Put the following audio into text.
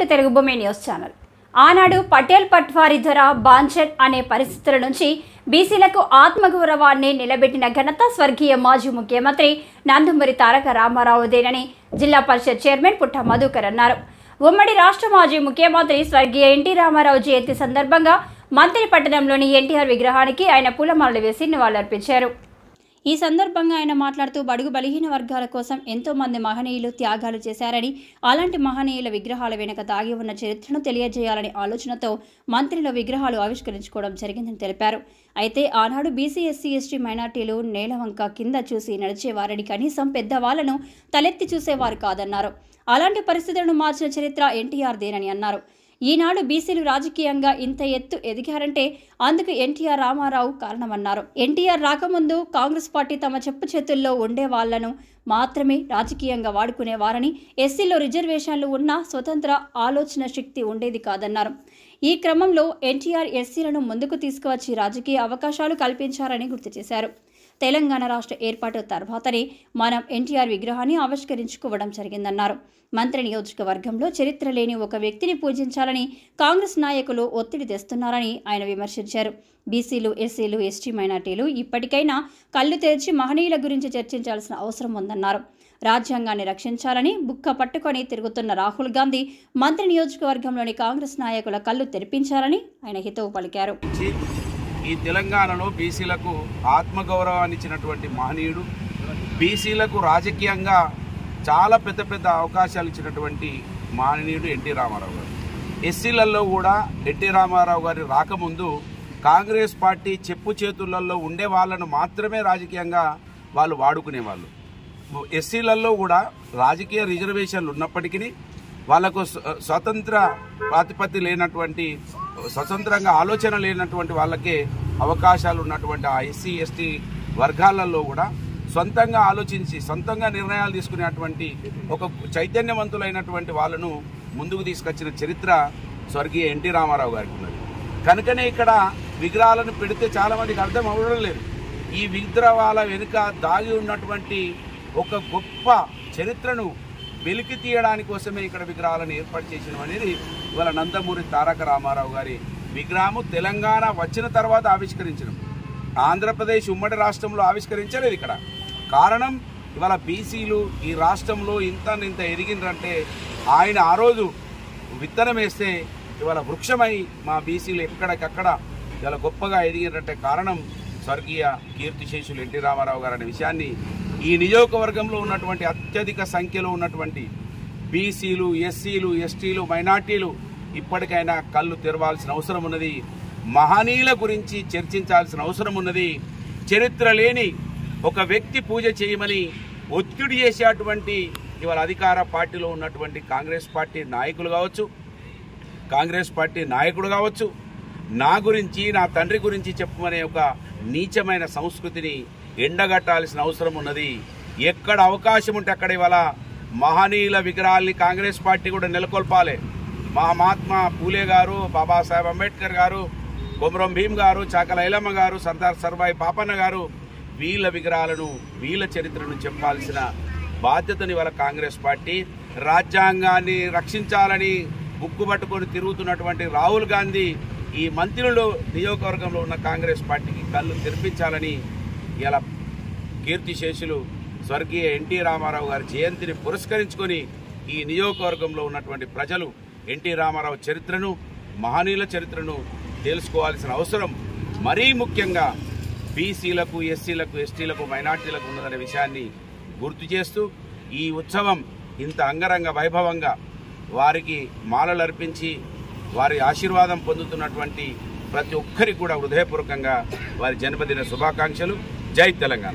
తెలుగు భూమి news channel ఆనాడు పటేల్ పట్వారీ ధర బాంఛన్ అనే పరిస్థితుల నుంచి బీసీలకు ఆత్మగౌరవాన్ని నిలబెట్టిన ఘనత స్వర్గీయ మాజీ ముఖ్యమంత్రి నందమూరి తారక రామారావుదేనని జిల్లా పరిషత్ చైర్మన్ పుట్ట మధుకర్ అన్నారు ఉమ్మడి రాష్ట్ర మాజీ ముఖ్యమంత్రి స్వర్గీయ ఎన్టీ రామారావు జయంతి సందర్భంగా మంత్రి పట్టణంలోని ఎన్టీఆర్ విగ్రహానికి ఆయన పూలమాలలు వేసి నివాళులర్పించారు ఈ సందర్భంగా ఆయన మాట్లాడుతూ బడుగు బలహీన వర్గాల కోసం ఎంతో మంది మహనీయులు త్యాగాలు చేశారని అలాంటి మహనీయుల విగ్రహాల వెనుక దాగి ఉన్న చరిత్రను తెలియజేయాలనే ఆలోచనతో మంత్రిలో విగ్రహాలు ఆవిష్కరించుకోవడం జరిగిందని తెలిపారు అయితే ఆనాడు బీసీ ఎస్సీ ఎస్టీ మైనార్టీలు నేలవంక కింద చూసి నడిచేవారని కనీసం పెద్దవాళ్లను తలెత్తి చూసేవారు కాదన్నారు అలాంటి పరిస్థితులను మార్చిన చరిత్ర ఎన్టీఆర్దేనని అన్నారు ఈనాడు బీసీలు రాజకీయంగా ఇంత ఎత్తు ఎదిగారంటే అందుకు ఎన్టీఆర్ రామారావు కారణమన్నారు ఎన్టీఆర్ రాకముందు కాంగ్రెస్ పార్టీ తమ చెప్పు చేతుల్లో ఉండే వాళ్లను మాత్రమే రాజకీయంగా వాడుకునేవారని ఎస్సీలో రిజర్వేషన్లు ఉన్నా స్వతంత్ర ఆలోచన శక్తి ఉండేది కాదన్నారు ఈ క్రమంలో ఎన్టీఆర్ ఎస్సీలను ముందుకు తీసుకువచ్చి రాజకీయ అవకాశాలు కల్పించారని గుర్తు చేశారు తెలంగాణ రాష్ట్ర ఏర్పాటు తర్వాతనే మనం ఎన్టీఆర్ విగ్రహాన్ని ఆవిష్కరించుకోవడం జరిగిందన్నారు మంత్రి నియోజకవర్గంలో చరిత్ర లేని ఒక వ్యక్తిని పూజించాలని కాంగ్రెస్ నాయకులు ఒత్తిడి తెస్తున్నారని ఆయన విమర్శించారు బీసీలు ఎస్సీలు ఎస్టీ మైనార్టీలు ఇప్పటికైనా కళ్ళు తెరిచి మహనీయుల గురించి చర్చించాల్సిన అవసరం ఉందన్నారు రాజ్యాంగాన్ని రక్షించాలని బుక్క పట్టుకొని తిరుగుతున్న రాహుల్ గాంధీ మంత్రి నియోజకవర్గంలోని కాంగ్రెస్ నాయకుల కళ్ళు తెరిపించాలని ఆయన హితవు పలికారు నుంచి ఈ తెలంగాణలో బీసీలకు ఆత్మగౌరవాన్ని ఇచ్చినటువంటి మహనీయుడు బీసీలకు రాజకీయంగా చాలా పెద్ద పెద్ద అవకాశాలు ఇచ్చినటువంటి మహనీయుడు ఎన్టీ రామారావు గారు ఎస్సీలలో కూడా ఎన్టీ రామారావు గారి రాకముందు కాంగ్రెస్ పార్టీ చెప్పు చేతులలో ఉండే వాళ్ళను మాత్రమే రాజకీయంగా వాళ్ళు వాడుకునేవాళ్ళు ఎస్సీలలో కూడా రాజకీయ రిజర్వేషన్లు ఉన్నప్పటికీ వాళ్ళకు స్వ- స్వతంత్ర ప్రాతిపత్తి లేనటువంటి స్వతంత్రంగా ఆలోచన లేనటువంటి వాళ్ళకే అవకాశాలు ఉన్నటువంటి ఆ ఎస్సీ ఎస్టీ వర్గాలలో కూడా సొంతంగా ఆలోచించి సొంతంగా నిర్ణయాలు తీసుకునేటువంటి ఒక చైతన్యవంతులైనటువంటి వాళ్ళను ముందుకు తీసుకొచ్చిన చరిత్ర స్వర్గీయ ఎన్టీ రామారావు గారికి ఉన్నది కనుకనే ఇక్కడ విగ్రహాలను పెడితే చాలా మందికి అర్థం అవ్వడం లేదు ఈ విగ్రహాల వెనుక దాగి ఉన్నటువంటి ఒక గొప్ప చరిత్రను వెలికి తీయడానికి కోసమే ఇక్కడ విగ్రహాలను ఏర్పాటు చేసినాం అనేది ఇవాళ నందమూరి తారక రామారావు గారి విగ్రహము తెలంగాణ వచ్చిన తర్వాత ఆవిష్కరించడం ఆంధ్రప్రదేశ్ ఉమ్మడి రాష్ట్రంలో ఆవిష్కరించలేదు ఇక్కడ కారణం ఇవాళ బీసీలు ఈ రాష్ట్రంలో ఇంత ఇంత ఎదిగిందంటే ఆయన ఆ రోజు విత్తనం వేస్తే ఇవాళ వృక్షమై మా బీసీలు ఎక్కడికక్కడ ఇవాళ గొప్పగా ఎదిగినట్టే కారణం స్వర్గీయ కీర్తిశేషులు ఎన్టీ రామారావు గారు అనే విషయాన్ని ఈ నియోజకవర్గంలో ఉన్నటువంటి అత్యధిక సంఖ్యలో ఉన్నటువంటి బీసీలు ఎస్సీలు ఎస్టీలు మైనార్టీలు ఇప్పటికైనా కళ్ళు తెరవాల్సిన అవసరం ఉన్నది మహనీయుల గురించి చర్చించాల్సిన అవసరం ఉన్నది చరిత్ర లేని ఒక వ్యక్తి పూజ చేయమని ఒత్తిడి చేసేటువంటి ఇవాళ అధికార పార్టీలో ఉన్నటువంటి కాంగ్రెస్ పార్టీ నాయకులు కావచ్చు కాంగ్రెస్ పార్టీ నాయకుడు కావచ్చు నా గురించి నా తండ్రి గురించి చెప్పమనే ఒక నీచమైన సంస్కృతిని ఎండగట్టాల్సిన అవసరం ఉన్నది ఎక్కడ అవకాశం ఉంటే అక్కడ ఇవాళ మహనీయుల విగ్రహాల్ని కాంగ్రెస్ పార్టీ కూడా నెలకొల్పాలి మా మహాత్మా పూలే గారు బాబాసాహెబ్ అంబేద్కర్ గారు కొమరం భీమ్ గారు చాకల ఐలమ్మ గారు సర్దార్ సర్వాయి పాపన్న గారు వీళ్ళ విగ్రహాలను వీళ్ళ చరిత్రను చెప్పాల్సిన బాధ్యతని వాళ్ళ కాంగ్రెస్ పార్టీ రాజ్యాంగాన్ని రక్షించాలని బుక్కు పట్టుకొని తిరుగుతున్నటువంటి రాహుల్ గాంధీ ఈ మంత్రులు నియోజకవర్గంలో ఉన్న కాంగ్రెస్ పార్టీకి కళ్ళు తెరిపించాలని ఇలా కీర్తిశేషులు స్వర్గీయ ఎన్టీ రామారావు గారి జయంతిని పురస్కరించుకొని ఈ నియోజకవర్గంలో ఉన్నటువంటి ప్రజలు ఎన్టీ రామారావు చరిత్రను మహనీయుల చరిత్రను తెలుసుకోవాల్సిన అవసరం మరీ ముఖ్యంగా బీసీలకు ఎస్సీలకు ఎస్టీలకు మైనార్టీలకు ఉన్నదనే విషయాన్ని గుర్తు చేస్తూ ఈ ఉత్సవం ఇంత అంగరంగ వైభవంగా వారికి మాలలు అర్పించి వారి ఆశీర్వాదం పొందుతున్నటువంటి ప్రతి ఒక్కరికి కూడా హృదయపూర్వకంగా వారి జన్మదిన శుభాకాంక్షలు జై తెలంగాణ